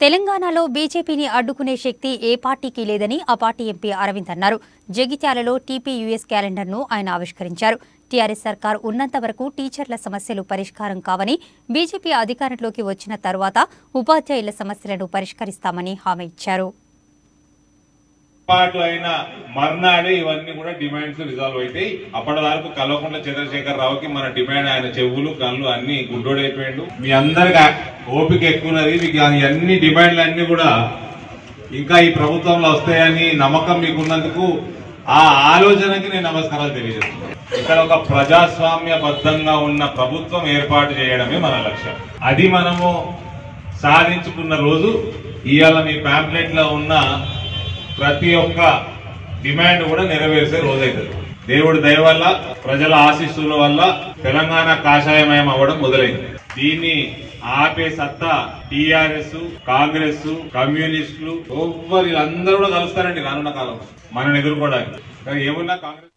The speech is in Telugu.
తెలంగాణలో బీజేపీని అడ్డుకునే శక్తి ఏ పార్టీకి లేదని ఆ పార్టీ ఎంపీ అరవింద్ అన్నారు జగిత్యాలలో టీపీయూఎస్ క్యాలెండర్ను ఆయన ఆవిష్కరించారు టీఆర్ఎస్ సర్కార్ ఉన్నంత వరకు టీచర్ల సమస్యలు పరిష్కారం కావని బీజేపీ అధికారంలోకి వచ్చిన తర్వాత ఉపాధ్యాయుల సమస్యలను పరిష్కరిస్తామని హామీ ఇచ్చారు పాటు అయిన మర్నాడే ఇవన్నీ కూడా డిమాండ్స్ రిజాల్వ్ అవుతాయి అప్పటి వరకు కల్వకుంట్ల చంద్రశేఖర్ రావుకి మన డిమాండ్ ఆయన చెవులు కళ్ళు అన్ని గుడ్డోడైపోయాడు మీ అందరికి ఓపిక ఎక్కున్నది మీకు అన్ని డిమాండ్లు అన్ని కూడా ఇంకా ఈ ప్రభుత్వంలో వస్తాయని నమ్మకం మీకున్నందుకు ఆ ఆలోచనకి నేను నమస్కారాలు తెలియజేస్తున్నాను ఇక్కడ ఒక ప్రజాస్వామ్యబద్ధంగా ఉన్న ప్రభుత్వం ఏర్పాటు చేయడమే మన లక్ష్యం అది మనము సాధించుకున్న రోజు ఇవాళ మీ పాంప్లెట్ లో ఉన్న ప్రతి ఒక్క డిమాండ్ కూడా నెరవేర్చే రోజైతుంది దేవుడి దయ వల్ల ప్రజల ఆశీస్సుల వల్ల తెలంగాణ కాషాయమయం అవ్వడం మొదలైంది దీన్ని ఆపే సత్తా టిఆర్ఎస్ కాంగ్రెస్ కమ్యూనిస్టులు ఎవ్వరు వీళ్ళందరూ కూడా కలుస్తారండి రానున్న కాలం మనని ఎదుర్కోవడానికి కానీ ఏమున్నా కాంగ్రెస్